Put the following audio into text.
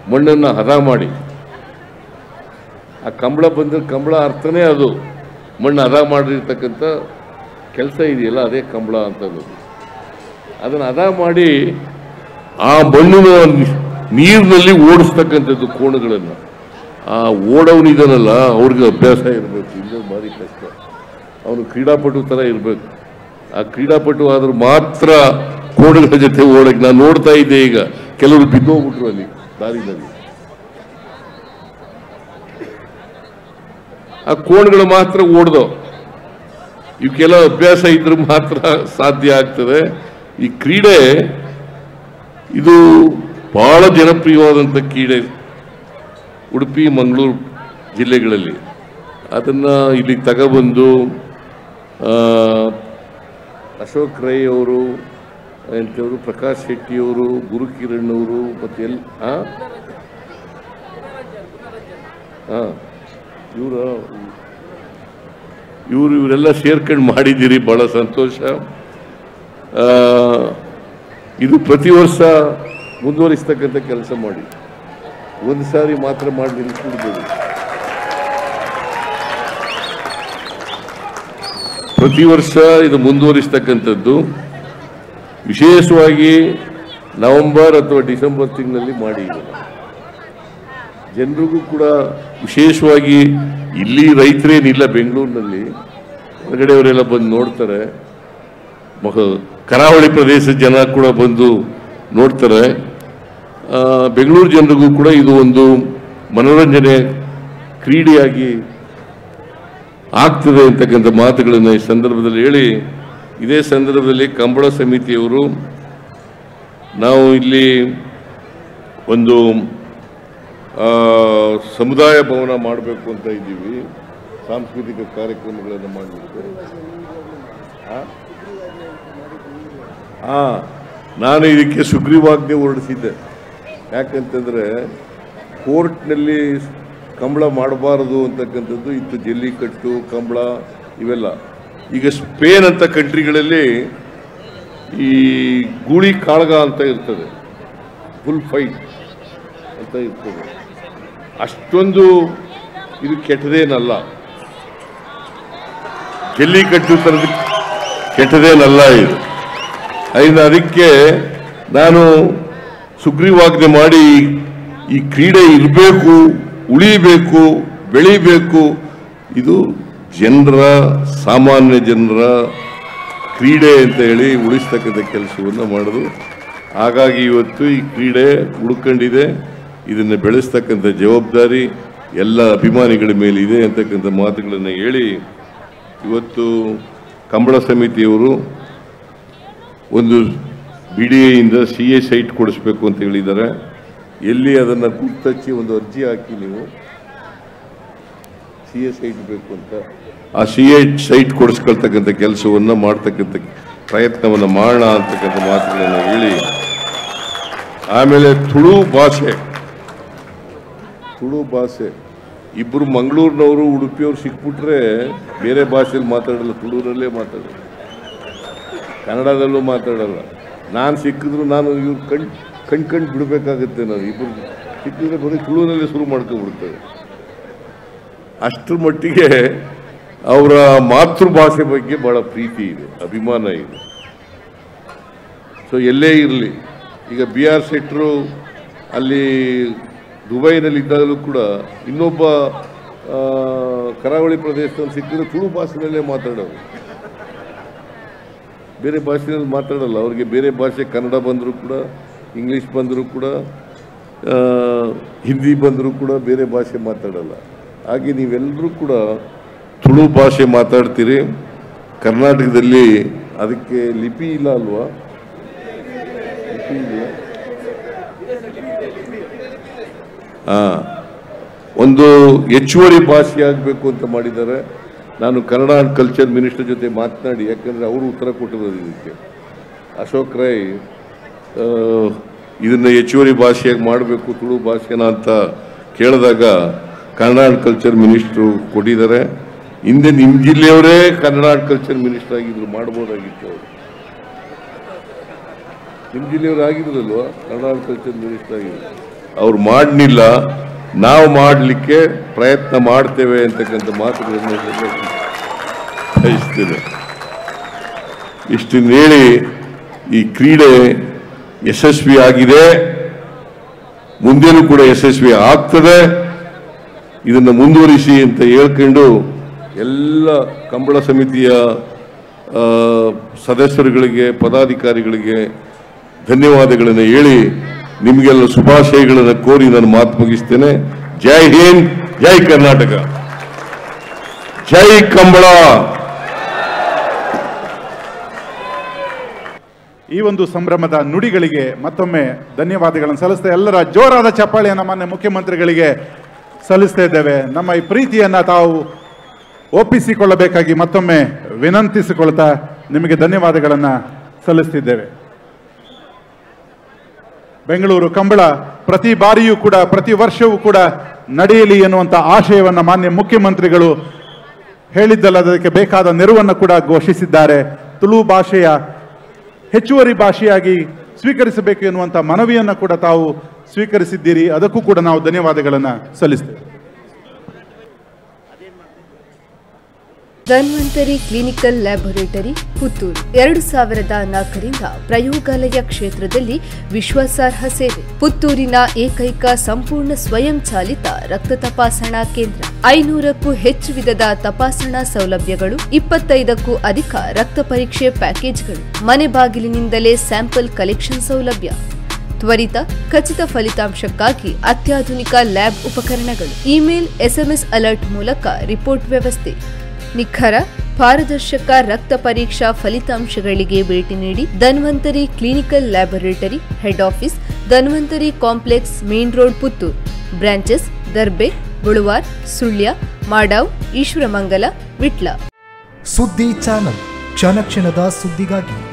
ಮಣ್ಣನ್ನು ಹದ ಮಾಡಿ ಆ ಕಂಬಳ ಬಂದ ಕಂಬಳ ಅರ್ಥನೇ ಅದು ಮಣ್ಣು ಹದ ಮಾಡಿರ್ತಕ್ಕಂಥ ಕೆಲಸ ಇದೆಯಲ್ಲ ಅದೇ ಕಂಬಳ ಅಂತದ್ದು ಅದನ್ನು ಹದ ಮಾಡಿ ಆ ಮಣ್ಣಿನ ನೀರಿನಲ್ಲಿ ಓಡಿಸ್ತಕ್ಕಂಥದ್ದು ಕೋಣಗಳನ್ನು ಆ ಓಡವನಿದನಲ್ಲ ಅವ್ರಿಗೆ ಅಭ್ಯಾಸ ಇರಬೇಕು ಇಲ್ಲ ಭಾರಿ ಕಷ್ಟ ಅವನು ಕ್ರೀಡಾಪಟು ಥರ ಇರಬೇಕು ಆ ಕ್ರೀಡಾಪಟು ಆದ್ರೂ ಮಾತ್ರ ಕೋಣಗಳ ಜೊತೆ ಓಡಕ್ಕೆ ನಾನು ನೋಡ್ತಾ ಇದ್ದೆ ಈಗ ಕೆಲವರು ಬಿದ್ದೋಗ್ಬಿಟ್ರು ಅಲ್ಲಿ ದಾರಿನಲ್ಲಿ ಆ ಕೋಣಗಳು ಮಾತ್ರ ಓಡ್ದೋ ಇವಕ್ಕೆಲ್ಲ ಅಭ್ಯಾಸ ಇದ್ರೆ ಮಾತ್ರ ಸಾಧ್ಯ ಆಗ್ತದೆ ಈ ಕ್ರೀಡೆ ಇದು ಬಹಳ ಜನಪ್ರಿಯವಾದಂಥ ಕ್ರೀಡೆ ಉಡುಪಿ ಮಂಗಳೂರು ಜಿಲ್ಲೆಗಳಲ್ಲಿ ಅದನ್ನ ಇಲ್ಲಿ ತಗೊಬಂದು ಆ, ಅಶೋಕ್ ರೈ ಅವರು ಎಂಥವರು ಪ್ರಕಾಶ್ ಶೆಟ್ಟಿಯವರು ಗುರುಕಿರಣ್ ಅವರು ಮತ್ತೆ ಎಲ್ ಆ ಇವರ ಇವರು ಇವರೆಲ್ಲ ಸೇರ್ಕೊಂಡು ಮಾಡಿದ್ದೀರಿ ಬಹಳ ಸಂತೋಷ ಆ, ಇದು ಪ್ರತಿ ವರ್ಷ ಮುಂದುವರಿಸ್ತಕ್ಕಂಥ ಕೆಲಸ ಮಾಡಿ ಒಂದು ಸಾರಿ ಮಾತ್ರ ಮಾಡಿ ನಿಲ್ಲಿಸ್ಬಿಡ್ಬೋದು ಪ್ರತಿ ವರ್ಷ ಇದು ಮುಂದುವರಿಸ್ತಕ್ಕಂಥದ್ದು ವಿಶೇಷವಾಗಿ ನವೆಂಬರ್ ಅಥವಾ ಡಿಸೆಂಬರ್ ತಿಂಗಳಲ್ಲಿ ಮಾಡಿ ಇದನ್ನ. ಜನರಿಗೂ ಕೂಡ ವಿಶೇಷವಾಗಿ ಇಲ್ಲಿ ರೈತರೇನಿಲ್ಲ ಬೆಂಗಳೂರಿನಲ್ಲಿ ಹೊರಗಡೆಯವರೆಲ್ಲ ಬಂದು ನೋಡ್ತಾರೆ ಮಹ ಕರಾವಳಿ ಪ್ರದೇಶದ ಜನ ಕೂಡ ಬಂದು ನೋಡ್ತಾರೆ ಆ, ಬೆಂಗಳೂರು ಜನರಿಗೂ ಕೂಡ ಇದು ಒಂದು ಮನೋರಂಜನೆ ಕ್ರೀಡೆಯಾಗಿ ಆಗ್ತದೆ ಅಂತಕ್ಕಂಥ ಮಾತುಗಳನ್ನು ಈ ಸಂದರ್ಭದಲ್ಲಿ ಹೇಳಿ ಇದೇ ಸಂದರ್ಭದಲ್ಲಿ ಕಂಬಳ ಸಮಿತಿಯವರು ನಾವು ಇಲ್ಲಿ ಒಂದು ಆ, ಸಮುದಾಯ ಭವನ ಮಾಡಬೇಕು ಅಂತ ಇದ್ದೀವಿ ಸಾಂಸ್ಕೃತಿಕ ಕಾರ್ಯಕ್ರಮಗಳನ್ನು ಮಾಡಲಿಕ್ಕೆ ಹಾ ನಾನು ಇದಕ್ಕೆ ಸುಗ್ರೀವಾಜ್ಞೆ ಹೊರಡಿಸಿದ್ದೆ ಯಾಕಂತಂದ್ರೆ ಕೋರ್ಟ್ನಲ್ಲಿ ಕಂಬಳ ಮಾಡಬಾರದು ಅಂತಕ್ಕಂಥದ್ದು ಇತ್ತು ಜಲ್ಲಿಕಟ್ಟು ಕಂಬಳ ಇವೆಲ್ಲ ಈಗ ಸ್ಪೇನ್ ಅಂತ ಕಂಟ್ರಿಗಳಲ್ಲಿ ಈ ಗೂಳಿ ಕಾಳಗ ಅಂತ ಇರ್ತದೆ ಫುಲ್ ಫೈಟ್ ಅಂತ ಇರ್ತದೆ ಅಷ್ಟೊಂದು ಇದು ಕೆಟ್ಟದೇನಲ್ಲ ಜಲ್ಲಿಕಟ್ಟು ಥರದ ಕೆಟ್ಟದೇನಲ್ಲ ಇದು ಅದರಿಂದ ಅದಕ್ಕೆ ನಾನು ಸುಗ್ರೀವಾಜ್ಞೆ ಮಾಡಿ ಈ ಕ್ರೀಡೆ ಇರಬೇಕು ಉಳಿಬೇಕು ಬೆಳಿಬೇಕು ಇದು ಜನರ ಸಾಮಾನ್ಯ ಜನರ ಕ್ರೀಡೆ ಅಂತ ಹೇಳಿ ಉಳಿಸ್ತಕ್ಕಂಥ ಕೆಲಸವನ್ನು ಮಾಡೋದು ಹಾಗಾಗಿ ಇವತ್ತು ಈ ಕ್ರೀಡೆ ಉಳ್ಕೊಂಡಿದೆ ಇದನ್ನು ಬೆಳೆಸ್ತಕ್ಕಂಥ ಜವಾಬ್ದಾರಿ ಎಲ್ಲ ಅಭಿಮಾನಿಗಳ ಮೇಲೆ ಇದೆ ಅಂತಕ್ಕಂಥ ಮಾತುಗಳನ್ನು ಹೇಳಿ ಇವತ್ತು ಕಂಬಳ ಸಮಿತಿಯವರು ಒಂದು ಬಿ ಡಿ ಎಯಿಂದ ಸಿ ಎ ಸೈಟ್ ಕೊಡಿಸ್ಬೇಕು ಅಂತ ಹೇಳಿದ್ದಾರೆ ಎಲ್ಲಿ ಅದನ್ನು ಗುರ್ತಚ್ಚಿ ಒಂದು ಅರ್ಜಿ ಹಾಕಿ ನೀವು ಸಿ ಎ ಸೈಟ್ ಬೇಕು ಅಂತ ಆ ಸಿ ಎ ಸೈಟ್ ಕೊಡಿಸ್ಕೊಳ್ತಕ್ಕಂಥ ಕೆಲಸವನ್ನು ಮಾಡ್ತಕ್ಕಂಥ ಪ್ರಯತ್ನವನ್ನು ಮಾಡೋಣ ಅಂತಕ್ಕಂಥ ಮಾತುಗಳನ್ನು ಹೇಳಿ ಆಮೇಲೆ ತುಳು ಭಾಷೆ ತುಳು ಭಾಷೆ ಇಬ್ಬರು ಮಂಗಳೂರಿನವರು ಉಡುಪಿಯವರು ಸಿಕ್ಬಿಟ್ರೆ ಬೇರೆ ಭಾಷೆಯಲ್ಲಿ ಮಾತಾಡಲ್ಲ ತುಳುರಲ್ಲೇ ಮಾತಾಡೋದು ಕನ್ನಡದಲ್ಲೂ ಮಾತಾಡಲ್ಲ ನಾನು ಸಿಕ್ಕಿದ್ರು ನಾನು ಇವ್ರು ಕಣ್ ಕಣ್ ಕಣ್ ಬಿಡಬೇಕಾಗುತ್ತೆ ನಾನು ಇಬ್ಬರು ಸಿಕ್ಕಿದ್ರೆ ಬರೀ ತುಳುನಲ್ಲೇ ಶುರು ಮಾಡ್ಕೊಂಡ್ಬಿಡ್ತಾರೆ ಅಷ್ಟರ ಮಟ್ಟಿಗೆ ಅವರ ಮಾತೃಭಾಷೆ ಬಗ್ಗೆ ಬಹಳ ಪ್ರೀತಿ ಇದೆ ಅಭಿಮಾನ ಇದೆ ಸೊ ಎಲ್ಲೇ ಇರಲಿ ಈಗ ಬಿ ಆರ್ ಶೆಟ್ರು ಅಲ್ಲಿ ದುಬೈನಲ್ಲಿ ಇದ್ದಾಗಲೂ ಕೂಡ ಇನ್ನೊಬ್ಬ ಆ, ಕರಾವಳಿ ಪ್ರದೇಶದಲ್ಲಿ ಸಿಕ್ಕಿದ್ರೆ ತುಳು ಭಾಷೆನಲ್ಲೇ ಮಾತಾಡೋರು ಬೇರೆ ಭಾಷೆಯಲ್ಲಿ ಮಾತಾಡಲ್ಲ ಅವ್ರಿಗೆ ಬೇರೆ ಭಾಷೆ ಕನ್ನಡ ಬಂದರೂ ಕೂಡ ಇಂಗ್ಲೀಷ್ ಬಂದರೂ ಕೂಡ ಆ, ಹಿಂದಿ ಬಂದರೂ ಕೂಡ ಬೇರೆ ಭಾಷೆ ಮಾತಾಡಲ್ಲ ಹಾಗೆ ನೀವೆಲ್ಲರೂ ಕೂಡ ತುಳು ಭಾಷೆ ಮಾತಾಡ್ತೀರಿ ಕರ್ನಾಟಕದಲ್ಲಿ ಅದಕ್ಕೆ ಲಿಪಿ ಇಲ್ಲ ಅಲ್ವಾ ಲಿಪಿ ಇದೆಯಾ ಆ, ಒಂದು ಹೆಚ್ಚುವರಿ ಭಾಷೆ ಆಗಬೇಕು ಅಂತ ಮಾಡಿದ್ದಾರೆ ನಾನು ಕನ್ನಡ ಅಂಡ್ ಕಲ್ಚರ್ ಮಿನಿಸ್ಟರ್ ಜೊತೆ ಮಾತನಾಡಿ ಯಾಕಂದ್ರೆ ಅವರು ಉತ್ತರ ಕೊಟ್ಟಿರೋದು ಇದಕ್ಕೆ ಅಶೋಕ್ ರೈ ಆ, ಇದನ್ನ ಹೆಚ್ಚುವರಿ ಭಾಷೆಯಾಗಿ ಮಾಡಬೇಕು ತುಳು ಭಾಷೆನ ಅಂತ ಕೇಳಿದಾಗ ಕನ್ನಡ ಅಂಡ್ ಕಲ್ಚರ್ ಮಿನಿಸ್ಟ್ರು ಕೊಟ್ಟಿದ್ದಾರೆ ಹಿಂದೆ ನಿಮ್ಮ ಜಿಲ್ಲೆಯವರೇ ಕನ್ನಡ ಅಂಡ್ ಕಲ್ಚರ್ ಮಿನಿಸ್ಟರ್ ಆಗಿದ್ರು ಮಾಡ್ಬೋದಾಗಿತ್ತು ಅವರು ನಿಮ್ಮ ಜಿಲ್ಲೆಯವರು ಆಗಿದ್ರಲ್ವಾ ಕನ್ನಡ ಅಂಡ್ ಕಲ್ಚರ್ ಮಿನಿಸ್ಟರ್ ಆಗಿದ್ರು ಅವ್ರು ಮಾಡಲಿಲ್ಲ ನಾವು ಮಾಡಲಿಕ್ಕೆ ಪ್ರಯತ್ನ ಮಾಡ್ತೇವೆ ಅಂತಕ್ಕಂಥ ಮಾತುಗಳನ್ನು ಬಯಸ್ತೇನೆ ಇಷ್ಟನ್ನು ಹೇಳಿ ಈ ಕ್ರೀಡೆ ಯಶಸ್ವಿ ಆಗಿದೆ ಮುಂದೇನೂ ಕೂಡ ಯಶಸ್ವಿ ಆಗ್ತದೆ ಇದನ್ನು ಮುಂದುವರಿಸಿ ಅಂತ ಹೇಳ್ಕೊಂಡು ಎಲ್ಲ ಕಂಬಳ ಸಮಿತಿಯ ಆ, ಸದಸ್ಯರುಗಳಿಗೆ ಪದಾಧಿಕಾರಿಗಳಿಗೆ ಧನ್ಯವಾದಗಳನ್ನು ಹೇಳಿ ನಿಮಗೆಲ್ಲ ಶುಭಾಶಯಗಳನ್ನು ಕೋರಿ ನಾನು ಮಾತು ಮುಗಿಸ್ತೇನೆ ಜೈ ಹಿಂದ್ ಜೈ ಕರ್ನಾಟಕ ಜೈ ಕಂಬಳ ಈ ಒಂದು ಸಂಭ್ರಮದ ನುಡಿಗಳಿಗೆ ಮತ್ತೊಮ್ಮೆ ಧನ್ಯವಾದಗಳನ್ನು ಸಲ್ಲಿಸ್ತಾ ಎಲ್ಲರ ಜೋರಾದ ಚಪ್ಪಾಳೆಯನ್ನು ಮಾನ್ಯ ಮುಖ್ಯಮಂತ್ರಿಗಳಿಗೆ ಸಲ್ಲಿಸ್ತಾ ಇದ್ದೇವೆ ನಮ್ಮ ಈ ಪ್ರೀತಿಯನ್ನ ತಾವು ಒಪ್ಪಿಸಿಕೊಳ್ಳಬೇಕಾಗಿ ಮತ್ತೊಮ್ಮೆ ವಿನಂತಿಸಿಕೊಳ್ತಾ ನಿಮಗೆ ಧನ್ಯವಾದಗಳನ್ನು ಸಲ್ಲಿಸ್ತಿದ್ದೇವೆ ಬೆಂಗಳೂರು ಕಂಬಳ ಪ್ರತಿ ಬಾರಿಯೂ ಕೂಡ ಪ್ರತಿ ವರ್ಷವೂ ಕೂಡ ನಡೆಯಲಿ ಎನ್ನುವಂತ ಆಶಯವನ್ನ ಮಾನ್ಯ ಮುಖ್ಯಮಂತ್ರಿಗಳು ಹೇಳಿದ್ದಲ್ಲದಕ್ಕೆ ಬೇಕಾದ ನೆರವನ್ನು ಕೂಡ ಘೋಷಿಸಿದ್ದಾರೆ ತುಳು ಭಾಷೆಯ ಹೆಚ್ಚುವರಿ ಭಾಷೆಯಾಗಿ ಸ್ವೀಕರಿಸಬೇಕು ಎನ್ನುವಂತ ಮನವಿಯನ್ನು ಕೂಡ ತಾವು ಸ್ವೀಕರಿಸಿದ್ದೀರಿ ಅದಕ್ಕೂ ಕೂಡ ನಾವು ಧನ್ಯವಾದಗಳನ್ನು ಸಲ್ಲಿಸ್ತೇವೆ ಧನ್ವಂತರಿ ಕ್ಲಿನಿಕಲ್ ಲ್ಯಾಬೊರೇಟರಿ ಪುತ್ತೂರು ಎರಡು ಸಾವಿರದ ನಾಲ್ಕರಿಂದ ಪ್ರಯೋಗಾಲಯ ಕ್ಷೇತ್ರದಲ್ಲಿ ವಿಶ್ವಾಸಾರ್ಹ ಸೇವೆ ಪುತ್ತೂರಿನ ಏಕೈಕ ಸಂಪೂರ್ಣ ಸ್ವಯಂ ಚಾಲಿತ ರಕ್ತ ತಪಾಸಣಾ ಕೇಂದ್ರ ಐನೂರಕ್ಕೂ ಹೆಚ್ಚು ವಿಧದ ತಪಾಸಣಾ ಸೌಲಭ್ಯಗಳು ಇಪ್ಪತ್ತೈದಕ್ಕೂ ಅಧಿಕ ರಕ್ತ ಪರೀಕ್ಷೆ ಪ್ಯಾಕೇಜ್ಗಳು ಮನೆ ಬಾಗಿಲಿನಿಂದಲೇ ಸ್ಯಾಂಪಲ್ ಕಲೆಕ್ಷನ್ ಸೌಲಭ್ಯ ತ್ವರಿತ ಖಚಿತ ಫಲಿತಾಂಶಕ್ಕಾಗಿ ಅತ್ಯಾಧುನಿಕ ಲ್ಯಾಬ್ ಉಪಕರಣಗಳು ಇಮೇಲ್ ಎಸ್ಎಂಎಸ್ ಅಲರ್ಟ್ ಮೂಲಕ ರಿಪೋರ್ಟ್ ವ್ಯವಸ್ಥೆ ನಿಖರ ಪಾರದರ್ಶಕ ರಕ್ತ ಪರೀಕ್ಷಾ ಫಲಿತಾಂಶಗಳಿಗೆ ಭೇಟಿ ನೀಡಿ Dhanvantari clinical laboratory head office Dhanvantari complex main road Puttur branches Darbe Buluvar Sullia Madavu Eshwaramangala Vitla Suddi channel ಕ್ಷಣ ಕ್ಷಣದ ಸುದ್ದಿಗಾಗಿ